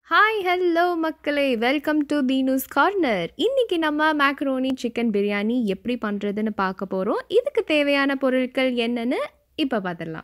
hi hello மக்களே welcome to Deenu's corner இன்னைக்கு நம்ம மேக்ரோனி சிக்கன் பிரியாணி எப்படி பண்ணுறதுன்னு பார்க்க போகிறோம் இதுக்கு தேவையான பொருட்கள் என்னன்னு இப்போ பார்த்துடலாம்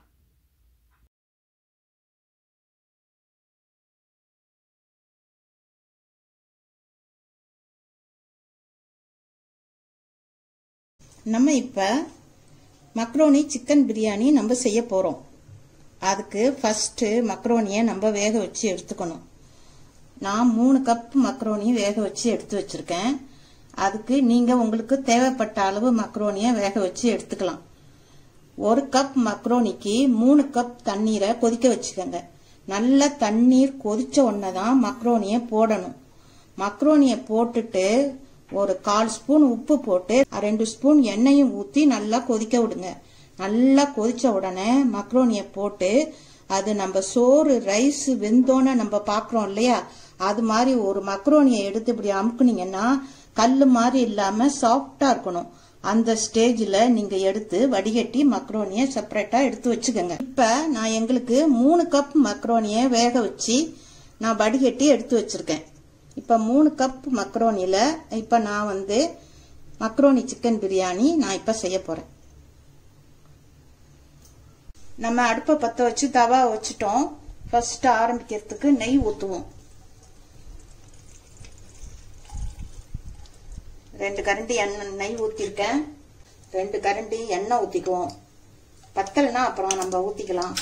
நம்ம இப்போ மக்ரோனி சிக்கன் பிரியாணி நம்ம செய்ய போகிறோம் அதுக்கு ஃபஸ்ட்டு மக்ரோனியை நம்ம வேக வச்சு எடுத்துக்கணும் நான் மூணு கப் மக்ரோனி வேக வச்சு எடுத்து வச்சிருக்கேன் அதுக்கு நீங்கள் உங்களுக்கு தேவைப்பட்ட அளவு மக்ரோனியை வேக வச்சு எடுத்துக்கலாம் ஒரு கப் மக்ரோனிக்கு மூணு கப் தண்ணீரை கொதிக்க வச்சுக்கோங்க நல்ல தண்ணீர் கொதிச்ச உடனே தான் மக்ரோனியை போடணும் மக்ரோனியை போட்டுட்டு ஒரு கால் ஸ்பூன் உப்பு போட்டு ரெண்டு ஸ்பூன் எண்ணெயும் ஊற்றி நல்லா கொதிக்க விடுங்க நல்லா கொதிச்ச உடனே மக்ரோனியை போட்டு அது நம்ம சோறு ரைஸ் வெந்தோன்னு நம்ம பார்க்குறோம் இல்லையா அது மாதிரி ஒரு மக்ரோனியை எடுத்து இப்படி அமுக்குனீங்கன்னா கல் மாதிரி இல்லாமல் சாஃப்டாக இருக்கணும் அந்த ஸ்டேஜில் நீங்கள் எடுத்து வடிகட்டி மக்ரோனியை செப்பரேட்டாக எடுத்து வச்சுக்கோங்க இப்போ நான் எங்களுக்கு மூணு கப் மக்ரோனியை வேக வச்சு நான் வடிகட்டி எடுத்து வச்சுருக்கேன் இப்போ மூணு கப் மக்ரோனியில் இப்போ நான் வந்து மக்ரோனி சிக்கன் பிரியாணி நான் இப்போ செய்ய போகிறேன் நம்ம அடுப்பை பற்ற வச்சு தவா வச்சுட்டோம் ஃபர்ஸ்ட் ஆரம்பிக்கிறதுக்கு நெய் ஊற்றுவோம் ரெண்டு கரண்டி எண்ணெய் நெய் ஊற்றிருக்கேன் ரெண்டு கரண்டி எண்ணெய் ஊற்றிக்குவோம் பத்தலைன்னா அப்புறம் நம்ம ஊற்றிக்கலாம்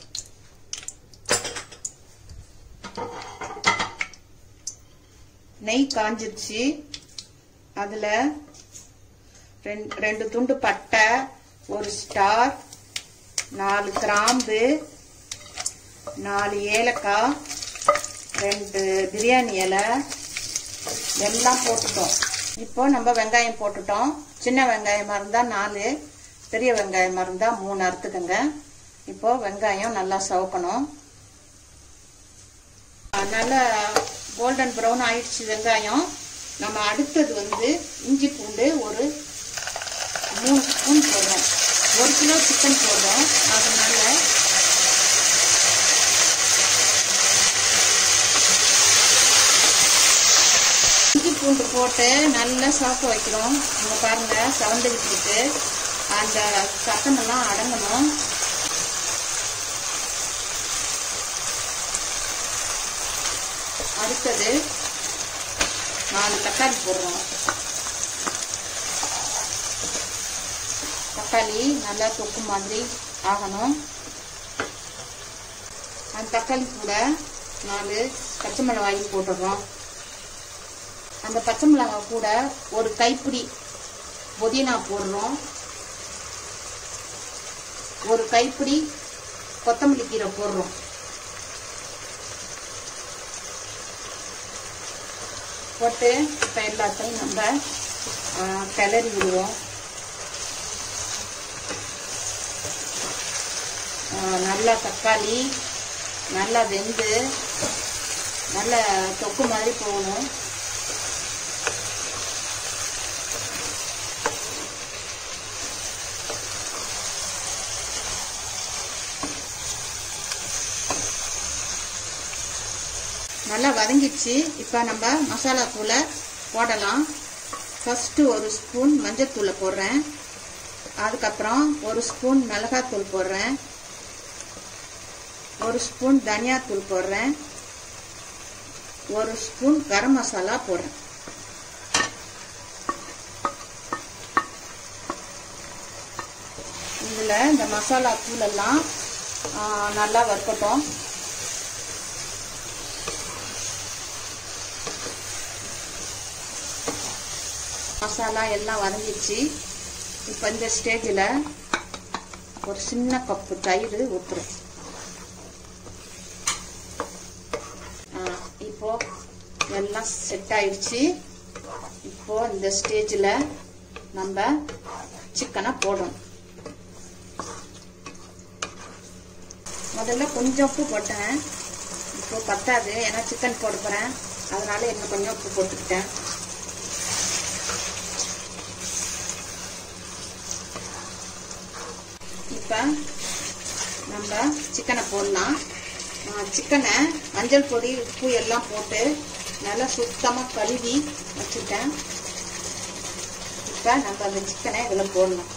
நெய் காஞ்சிருச்சு அதில் ரெண்டு ரெண்டு துண்டு பட்டை ஒரு ஸ்டார் நாலு கிராம்பு நாலு ஏலக்காய் ரெண்டு பிரியாணி இலை எல்லாம் போட்டுட்டோம் இப்போ நம்ம வெங்காயம் போட்டுட்டோம் சின்ன வெங்காயமாக இருந்தால் நாலு பெரிய வெங்காயமாக இருந்தால் மூணு அறுத்துக்கங்க இப்போ வெங்காயம் நல்லா சவக்கணும் நல்லா கோல்டன் ப்ரௌன் ஆயிடுச்சு வெங்காயம் நம்ம அடுத்தது வந்து இஞ்சி பூண்டு ஒரு மூணு ஸ்பூன் போடுறோம் ஒரு கிலோ சிக்கன் போடுறோம் அதனால இஞ்சி பூண்டு போட்டு நல்லா சாப்பிட வைக்கிறோம் இங்கே பாருங்க சவந்துக்கிட்டு இருக்கு அந்த சத்தமெல்லாம் அடங்கணும் அடுத்தது நாலு தக்காளி போடுறோம் தக்காளி நல்லா தொக்கு மாதிரி ஆகணும் அந்த தக்காளி கூட நாலு பச்சை மிளகாயும் போட்டுடுறோம் அந்த பச்சை மிளகாய் கூட ஒரு கைப்பிடி புதினா போடுறோம் ஒரு கைப்பிடி கொத்தமல்லி கீரை போடுறோம் போட்டு இப்போ எல்லாத்தையும் நம்ம கிளறி விடுவோம் நல்லா தக்காளி நல்லா வெந்து நல்ல தொக்கு மாதிரி போகணும் நல்லா வதங்கிடுச்சு இப்போ நம்ம மசாலா தூளை போடலாம் ஃபஸ்ட்டு ஒரு ஸ்பூன் மஞ்சத்தூளை போடுறேன் அதுக்கப்புறம் ஒரு ஸ்பூன் மிளகாத்தூள் போடுறேன் ஒரு ஸ்பூன் தனியாத்தூள் போடுறேன் ஒரு ஸ்பூன் கரம் மசாலா போடுறேன் இதில் இந்த மசாலா தூளெல்லாம் நல்லா வறுக்கட்டும் மசாலா எல்லாம் வதங்கிடுச்சு இப்போ இந்த ஸ்டேஜில் ஒரு சின்ன கப்பு தயிர் ஊற்றுறோம் இப்போ எல்லாம் செட் ஆயிடுச்சு இப்போ இந்த ஸ்டேஜில் நம்ம சிக்கனை போடணும் முதல்ல கொஞ்சம் உப்பு போட்டேன் இப்போ பத்தாது ஏன்னா சிக்கன் போட போகிறேன் அதனால இன்னும் கொஞ்சம் உப்பு போட்டுக்கிட்டேன் இப்போ நம்ம சிக்கனை போடலாம் சிக்கனை மஞ்சள் பொடி உப்பு எல்லாம் போட்டு நல்லா சுத்தமாக கழுவி வச்சுட்டேன் இப்போ நம்ம அந்த சிக்கனை இதில் போடணும்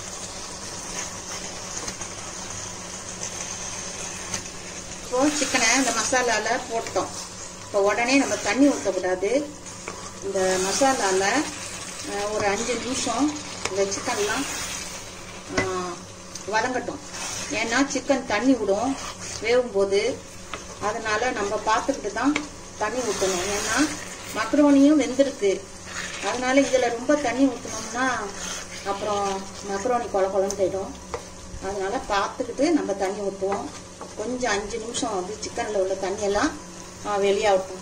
இப்போ சிக்கனை இந்த மசாலாவில் போட்டோம் இப்போ உடனே நம்ம தண்ணி ஊற்றக்கூடாது இந்த மசாலாவில் ஒரு அஞ்சு நிமிஷம் இந்த சிக்கன்லாம் வதங்கட்டும் ஏன்னா சிக்கன் தண்ணி விடும் வேகும்போது அதனால நம்ம பார்த்துக்கிட்டு தான் தண்ணி ஊற்றணும் ஏன்னா மக்ரோனியும் வெந்திருக்கு அதனால இதில் ரொம்ப தண்ணி ஊற்றினோம்னா அப்புறம் மக்ரோனி கொல கொலன்னு போயிடும் அதனால பார்த்துக்கிட்டு நம்ம தண்ணி ஊற்றுவோம் கொஞ்சம் அஞ்சு நிமிஷம் வந்து சிக்கனில் உள்ள தண்ணியெல்லாம் வெளியாகட்டும்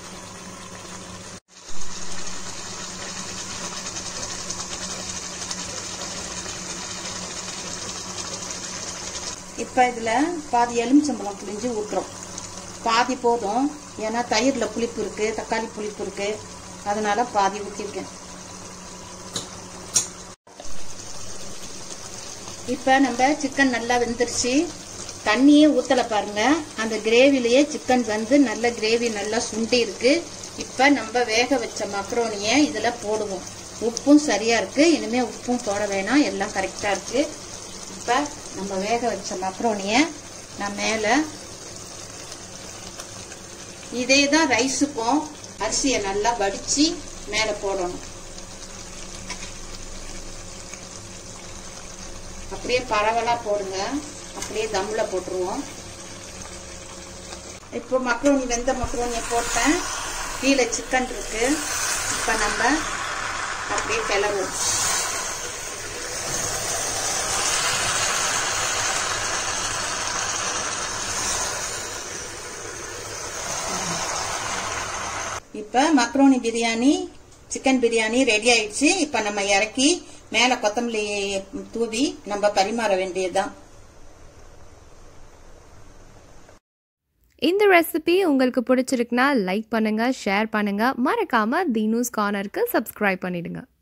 இப்போ இதில் பாதி எலுமிச்சம்பழம் புளிஞ்சு ஊற்றுறோம் பாதி போதும் ஏன்னா தயிரில் புளிப்பு இருக்குது தக்காளி புளிப்பு இருக்குது அதனால பாதி ஊற்றிருக்கேன் இப்போ நம்ம சிக்கன் நல்லா வெந்துருச்சு தண்ணியே ஊற்றலை பாருங்க அந்த கிரேவிலேயே சிக்கன் வந்து நல்ல கிரேவி நல்லா சுண்டி இருக்கு இப்போ நம்ம வேக வச்ச மக்ரோனியை இதில் போடுவோம் உப்பும் சரியாக இருக்குது இனிமேல் உப்பும் போட வேணாம் எல்லாம் கரெக்டாக இருக்குது இப்போ நம்ம வேக வச்ச மக்ரோனியை நான் மேலே இதே தான் ரைஸுக்கும் அரிசியை நல்லா வடித்து மேலே போடணும் அப்படியே பரவலாக போடுங்க அப்படியே தம்மில் போட்டுருவோம் இப்போ மக்ரோனி வெந்த மக்ரோனியை போட்டேன் கீழே சிக்கன் இருக்கு இப்போ நம்ம அப்படியே கிளறுவோம் இப்போ macaroni biryani chicken biryani ready ஆயிடுச்சு இப்போ நம்ம இறக்கி மேலே கொத்தமல்லி தூவி நம்ம பரிமாற வேண்டியதுதான் இந்த ரெசிபி உங்களுக்கு பிடிச்சிருக்குன்னா லைக் பண்ணுங்க ஷேர் பண்ணுங்க மறக்காம தீனூஸ் கார்னருக்கு சப்ஸ்கிரைப் பண்ணிடுங்க